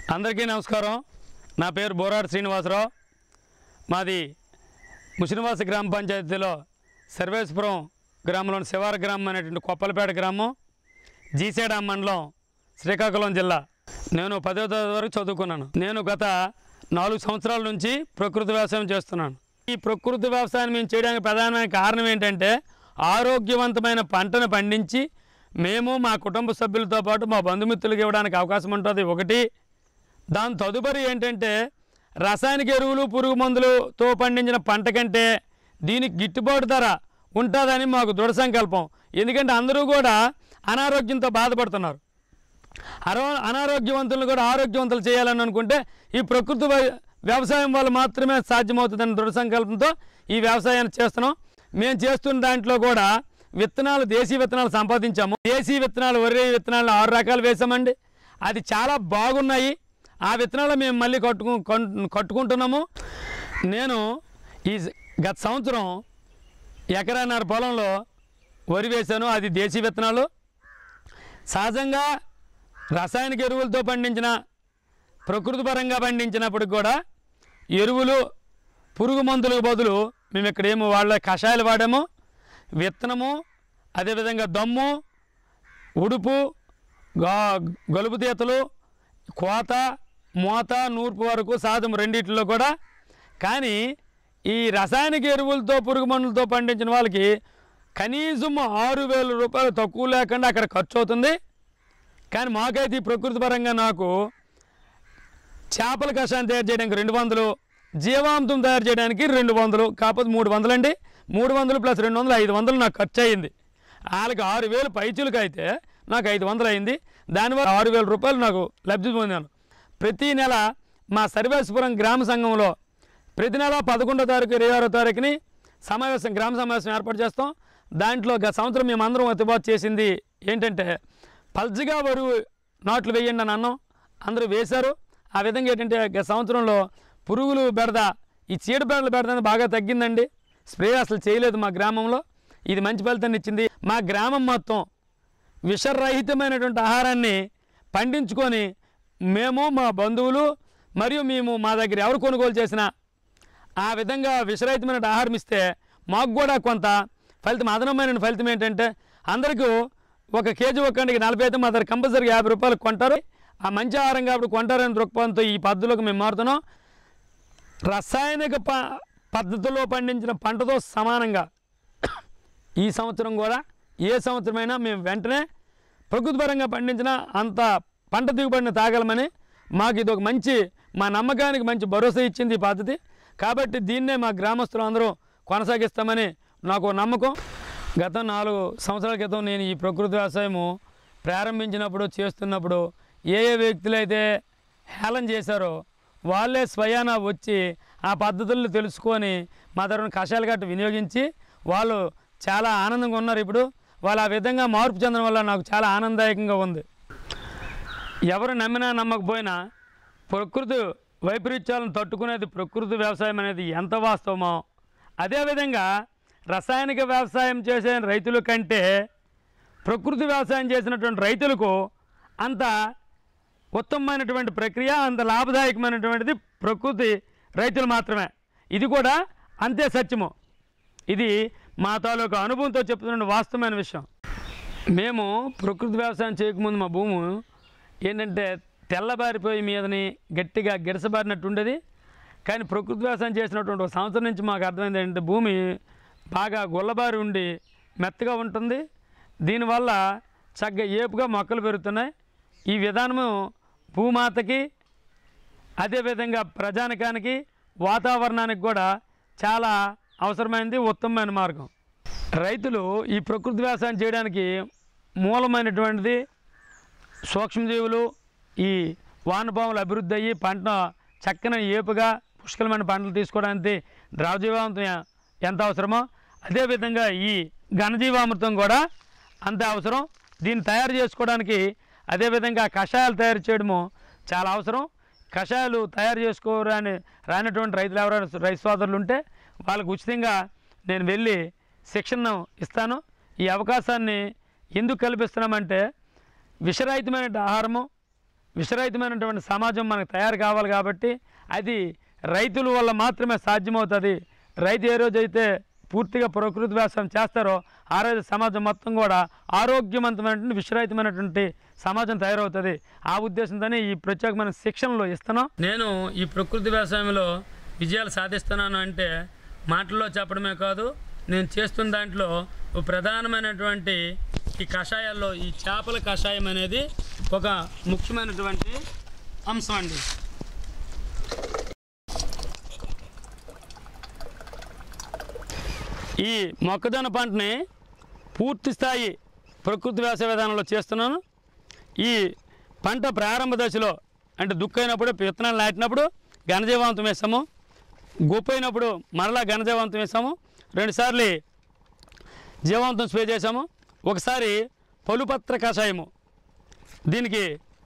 అందరికీ నమస్కారం నా పేరు బోరాడు శ్రీనివాసరావు మాది ముషినివాస గ్రామ పంచాయతీలో సర్వేశ్వరం గ్రామంలోని శివార గ్రామం అనేటువంటి కొప్పలపేట గ్రామం జీసేడ మండలం శ్రీకాకుళం జిల్లా నేను పదో తరగతి వరకు చదువుకున్నాను నేను గత నాలుగు సంవత్సరాల నుంచి ప్రకృతి వ్యవసాయం చేస్తున్నాను ఈ ప్రకృతి వ్యవసాయం మేము చేయడానికి ప్రధానమైన కారణం ఏంటంటే ఆరోగ్యవంతమైన పంటను పండించి మేము మా కుటుంబ సభ్యులతో పాటు మా బంధుమిత్రులకు ఇవ్వడానికి అవకాశం ఉంటుంది ఒకటి దాని తదుపరి ఏంటంటే రసాయనిక ఎరువులు పురుగు మందులతో పండించిన పంట కంటే దీనికి గిట్టుబాటు ధర ఉంటుందని మాకు దృఢ సంకల్పం ఎందుకంటే అందరూ కూడా అనారోగ్యంతో బాధపడుతున్నారు అరో అనారోగ్యవంతులను కూడా ఆరోగ్యవంతులు చేయాలని అనుకుంటే ఈ ప్రకృతి వ్య- వ్యవసాయం వల్ల మాత్రమే సాధ్యమవుతుందని దృఢ సంకల్పంతో ఈ వ్యవసాయాన్ని చేస్తున్నాం మేము చేస్తున్న దాంట్లో కూడా విత్తనాలు దేశీ విత్తనాలు సంపాదించాము దేశీ విత్తనాలు వరి విత్తనాలు ఆరు రకాలు వేసామండి అది చాలా బాగున్నాయి ఆ విత్తనాలు మేము మళ్ళీ కట్టుకు కొన్- కట్టుకుంటున్నాము నేను ఈ స- గత సంవత్సరం ఎకరాన్నర పొలంలో వరి వేశాను అది దేశీ విత్తనాలు సహజంగా రసాయనిక ఎరువులతో పండించిన ప్రకృతి పరంగా పండించినప్పటికి కూడా ఎరువులు పురుగు మందులకు బదులు మేము ఇక్కడ ఏమో వాళ్ళ కషాయాలు వాడాము విత్తనము అదేవిధంగా దమ్ము ఉడుపు గా గలుపు తీతలు కోత మూత నూర్పు వరకు సాధం రెండిట్లో కూడా కానీ ఈ రసాయనిక ఎరువులతో పురుగు మందులతో పండించిన వాళ్ళకి కనీసం ఆరు వేల రూపాయలు తక్కువ లేకుండా అక్కడ ఖర్చు అవుతుంది కానీ మాకైతే ఈ ప్రకృతి పరంగా నాకు చేపల కషాయం తయారు చేయడానికి రెండు వందలు జీవామృతం తయారు చేయడానికి రెండు వందలు కాకపోతే మూడు వందలు అండి మూడు వందలు ప్లస్ రెండు వందలు ఐదు వందలు నాకు ఖర్చు అయింది వాళ్ళకి ఆరు వేలు పైచులకు అయితే నాకు ఐదు వందలు అయింది దానివల్ల ఆరు వేల రూపాయలు నాకు లబ్ధి పొందాను ప్రతి నెల మా సర్వేశ్వరం గ్రామ సంఘంలో ప్రతి నెల పదకొండో తారీఖు ఇరవై ఆరో తారీఖుని సమావేశం గ్రామ సమావేశం ఏర్పాటు చేస్తాం దాంట్లో గత సంవత్సరం మేమందరం అతిబాటు చేసింది ఏంటంటే పల్చగా వరువు నాట్లు వేయండి అని అన్నాం అందరూ వేశారు ఆ విధంగా ఏంటంటే గత సంవత్సరంలో పురుగులు బెడద ఈ చీడబెడల బెడద అనేది బాగా తగ్గిందండి స్ప్రే అసలు చేయలేదు మా గ్రామంలో ఇది మంచి ఫలితాన్ని ఇచ్చింది మా గ్రామం మొత్తం విషరహితమైనటువంటి ఆహారాన్ని పండించుకొని మేము మా బంధువులు మరియు మేము మా దగ్గర ఎవరు కొనుగోలు చేసినా ఆ విధంగా విషరహితమైన ఆహారం ఇస్తే మాకు కూడా కొంత ఫలితం అదనమైన ఫలితం ఏంటంటే అందరికీ ఒక కేజీ ఒక్కడికి నలభై అయితే మా దగ్గర కంపల్సరీగా యాభై రూపాయలు కొంటారు ఆ మంచి ఆహారం కాబట్టి కొంటారని దృక్పథంతో ఈ పద్ధతిలోకి మేము మారుతున్నాం రసాయనిక ప పద్ధతిలో పండించిన పంటతో సమానంగా ఈ సంవత్సరం కూడా ఏ సంవత్సరమైనా మేము వెంటనే ప్రకృతిపరంగా పండించిన అంత పంట దిగుబడిని తాగలమని మాకు ఇది ఒక మంచి మా నమ్మకానికి మంచి భరోసా ఇచ్చింది ఈ పద్ధతి కాబట్టి దీన్నే మా గ్రామస్తులు అందరూ కొనసాగిస్తామని నాకు ఒక నమ్మకం గత నాలుగు సంవత్సరాల క్రితం నేను ఈ ప్రకృతి వ్యవసాయము ప్రారంభించినప్పుడు చేస్తున్నప్పుడు ఏ ఏ వ్యక్తులైతే హేళన చేశారో వాళ్ళే స్వయాన వచ్చి ఆ పద్ధతులను తెలుసుకొని మా తరఫున కషాయాలు గట్ట వినియోగించి వాళ్ళు చాలా ఆనందంగా ఉన్నారు ఇప్పుడు వాళ్ళు ఆ విధంగా మార్పు చెందడం వల్ల నాకు చాలా ఆనందదాయకంగా ఉంది ఎవరు నమ్మినా నమ్మకపోయినా ప్రకృతి వైపరీత్యాలను తట్టుకునేది ప్రకృతి వ్యవసాయం అనేది ఎంత వాస్తవమో అదేవిధంగా రసాయనిక వ్యవసాయం చేసే రైతుల కంటే ప్రకృతి వ్యవసాయం చేసినటువంటి రైతులకు అంత ఉత్తమమైనటువంటి ప్రక్రియ అంత లాభదాయకమైనటువంటిది ప్రకృతి రైతులు మాత్రమే ఇది కూడా అంతే సత్యము ఇది మా తాలూకు అనుభవంతో చెప్తున్న వాస్తవమైన విషయం మేము ప్రకృతి వ్యవసాయం చేయకముందు మా భూమి ఏంటంటే తెల్లబారిపోయి మీదని గట్టిగా గిరసబారినట్టు ఉండేది కానీ ప్రకృతి వ్యవసాయం చేసినటువంటి ఒక సంవత్సరం నుంచి మాకు అర్థమైంది ఏంటంటే భూమి బాగా గుల్లబారి ఉండి మెత్తగా ఉంటుంది దీనివల్ల చక్కగా ఏపుగా మొక్కలు పెరుగుతున్నాయి ఈ విధానము భూమాతకి అదేవిధంగా ప్రజానికానికి వాతావరణానికి కూడా చాలా అవసరమైనది ఉత్తమమైన మార్గం రైతులు ఈ ప్రకృతి వ్యవసాయం చేయడానికి మూలమైనటువంటిది సూక్ష్మజీవులు ఈ వానపాములు అభివృద్ధి అయ్యి పంట చక్కని ఏపుగా పుష్కలమైన పంటలు తీసుకోవడానికి ద్రవజీవామృతం ఎ- ఎంత అవసరమో అదేవిధంగా ఈ ఘనజీవామృతం కూడా అంతే అవసరం దీన్ని తయారు చేసుకోవడానికి అదేవిధంగా కషాయాలు తయారు చేయడము చాలా అవసరం కషాయాలు తయారు చేసుకోరాని రానటువంటి రైతులు ఎవరైనా రైతు సోదరులు ఉంటే వాళ్ళకు ఉచితంగా నేను వెళ్ళి శిక్షణ ఇస్తాను ఈ అవకాశాన్ని ఎందుకు కల్పిస్తున్నామంటే విషరహితమైన ఆహారము విషరహితమైనటువంటి సమాజం మనకు తయారు కావాలి కాబట్టి అది రైతుల వల్ల మాత్రమే సాధ్యమవుతుంది రైతు ఏ రోజైతే పూర్తిగా ప్రకృతి వ్యవసాయం చేస్తారో ఆ రోజు సమాజం మొత్తం కూడా ఆరోగ్యవంతమైనటువంటి విషరహితమైనటువంటి సమాజం తయారవుతుంది ఆ ఉద్దేశంతోనే ఈ ప్రత్యేకమైన శిక్షణలు ఇస్తున్నాం నేను ఈ ప్రకృతి వ్యవసాయంలో విజయాలు సాధిస్తున్నాను అంటే మాటల్లో చెప్పడమే కాదు నేను చేస్తున్న దాంట్లో ఓ ప్రధానమైనటువంటి ఈ కషాయాల్లో ఈ చేపల కషాయం అనేది ఒక ముఖ్యమైనటువంటి అంశం అండి ఈ మొక్కజొన్న పంటని పూర్తి స్థాయి ప్రకృతి వ్యవసాయ విధానంలో చేస్తున్నాను ఈ పంట ప్రారంభ దశలో అంటే దుక్కైనప్పుడు విత్తనాలు నాటినప్పుడు ఘనజీవాంతం వేస్తాము గొప్పైనప్పుడు మరలా ఘనజీవాంతం వేస్తాము రెండుసార్లు జీవాంతం స్ప్రే చేసాము ఒకసారి పలుపత్ర కషాయము దీనికి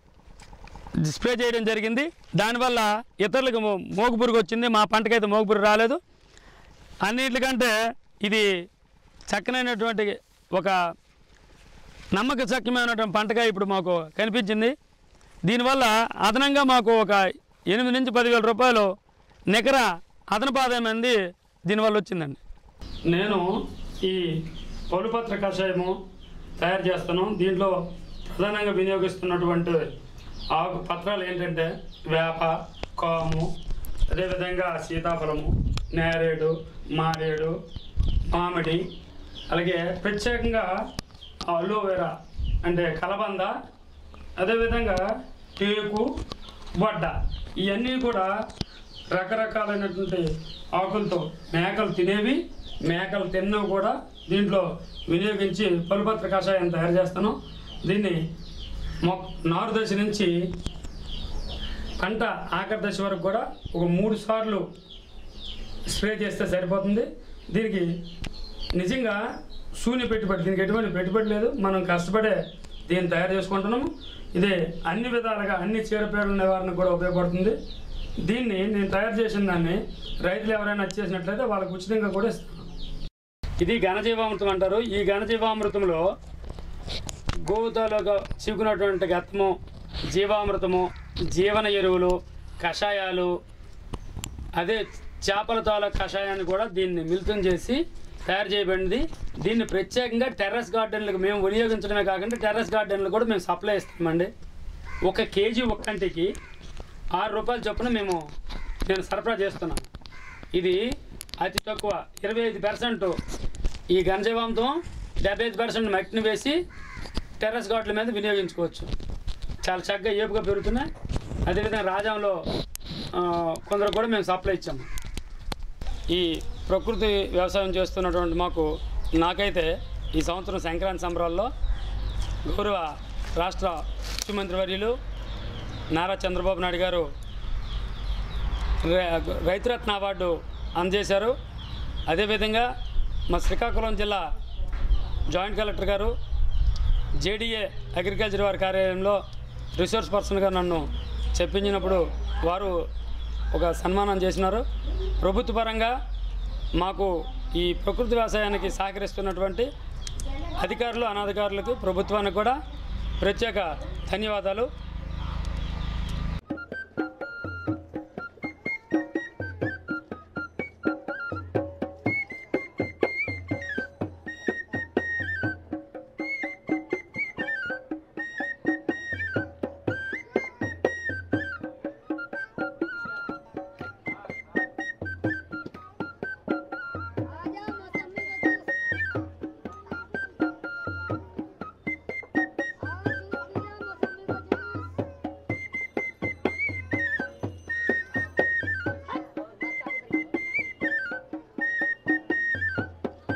స్ప్రే చేయడం జరిగింది దానివల్ల ఇతరులకు మో- మోగు పురుగు వచ్చింది మా పంటకైతే మోగు పురుగు రాలేదు అన్నిటికంటే ఇది చక్కనైనటువంటి ఒక నమ్మక చక్కమైనటువంటి పంటగా ఇప్పుడు మాకు కనిపించింది దీనివల్ల అదనంగా మాకు ఒక ఎనిమిది నుంచి పదివేల రూపాయలు నికర అదనపు ఆదాయం అనేది దీనివల్ల వచ్చిందండి నేను ఈ పలుపత్ర కషాయము తయారు చేస్తాను దీంట్లో ప్రధానంగా వినియోగిస్తున్నటువంటి ఆకు పత్రాలు ఏంటంటే వేప కాము అదేవిధంగా సీతాఫలము నేరేడు మారేడు మామిడి అలాగే ప్రత్యేకంగా అలోవెరా అంటే కలబంద అదేవిధంగా టేకు వడ్డ ఇవన్నీ కూడా రకరకాలైనటువంటి ఆకులతో మేకలు తినేవి మేకలు తిన్నవి కూడా దీంట్లో వినియోగించి పలుపత్ర కషాయం తయారు చేస్తాను దీన్ని మొక్ నారు దశ నుంచి పంట ఆఖరి దశ వరకు కూడా ఒక మూడు సార్లు స్ప్రే చేస్తే సరిపోతుంది దీనికి నిజంగా శూన్య పెట్టుబడి దీనికి ఎటువంటి పెట్టుబడి లేదు మనం కష్టపడే దీన్ని తయారు చేసుకుంటున్నాము ఇది అన్ని విధాలుగా అన్ని చీడపీడల నివారణ కూడా ఉపయోగపడుతుంది దీన్ని నేను తయారు చేసిన దాన్ని రైతులు ఎవరైనా చేసినట్లయితే వాళ్ళకి ఉచితంగా కూడా ఇస్తాను ఇది ఘనజీవామృతం అంటారు ఈ ఘనజీవామృతంలో గోవుతాలో చిక్కున్నటువంటి గత్తము జీవామృతము జీవన ఎరువులు కషాయాలు అదే చేపల తాల కషాయాన్ని కూడా దీన్ని మిళితం చేసి తయారు చేయబడింది దీన్ని ప్రత్యేకంగా టెర్రస్ గార్డెన్లకు మేము వినియోగించడమే కాకుండా టెర్రస్ గార్డెన్లు కూడా మేము సప్లై ఇస్తామండి ఒక కేజీ ఒక్కంటికి ఆరు రూపాయల చొప్పున మేము నేను సరఫరా చేస్తున్నాను ఇది అతి తక్కువ ఇరవై ఐదు పర్సెంట్ ఈ గంజవాంతో డెబ్బై ఐదు పర్సెంట్ మట్టిని వేసి టెర్రస్ గార్డెన్ల మీద వినియోగించుకోవచ్చు చాలా చక్కగా ఏపుగా పెరుగుతున్నాయి అదేవిధంగా రాజాంలో ఆ, కొందరు కూడా మేము సప్లై ఇచ్చాము ఈ ప్రకృతి వ్యవసాయం చేస్తున్నటువంటి మాకు నాకైతే ఈ సంవత్సరం సంక్రాంతి సంబరాల్లో గౌరవ రాష్ట్ర ముఖ్యమంత్రి వర్యులు నారా చంద్రబాబు నాయుడు గారు రై- రైతురత్న అవార్డు అందజేశారు అదేవిధంగా మా శ్రీకాకుళం జిల్లా జాయింట్ కలెక్టర్ గారు జేడీఏ అగ్రికల్చర్ వారి కార్యాలయంలో రిసోర్స్ పర్సన్గా నన్ను చెప్పించినప్పుడు వారు ఒక సన్మానం చేసినారు ప్రభుత్వ పరంగా మాకు ఈ ప్రకృతి వ్యవసాయానికి సహకరిస్తున్నటువంటి అధికారులు అనాధికారులకు ప్రభుత్వానికి కూడా ప్రత్యేక ధన్యవాదాలు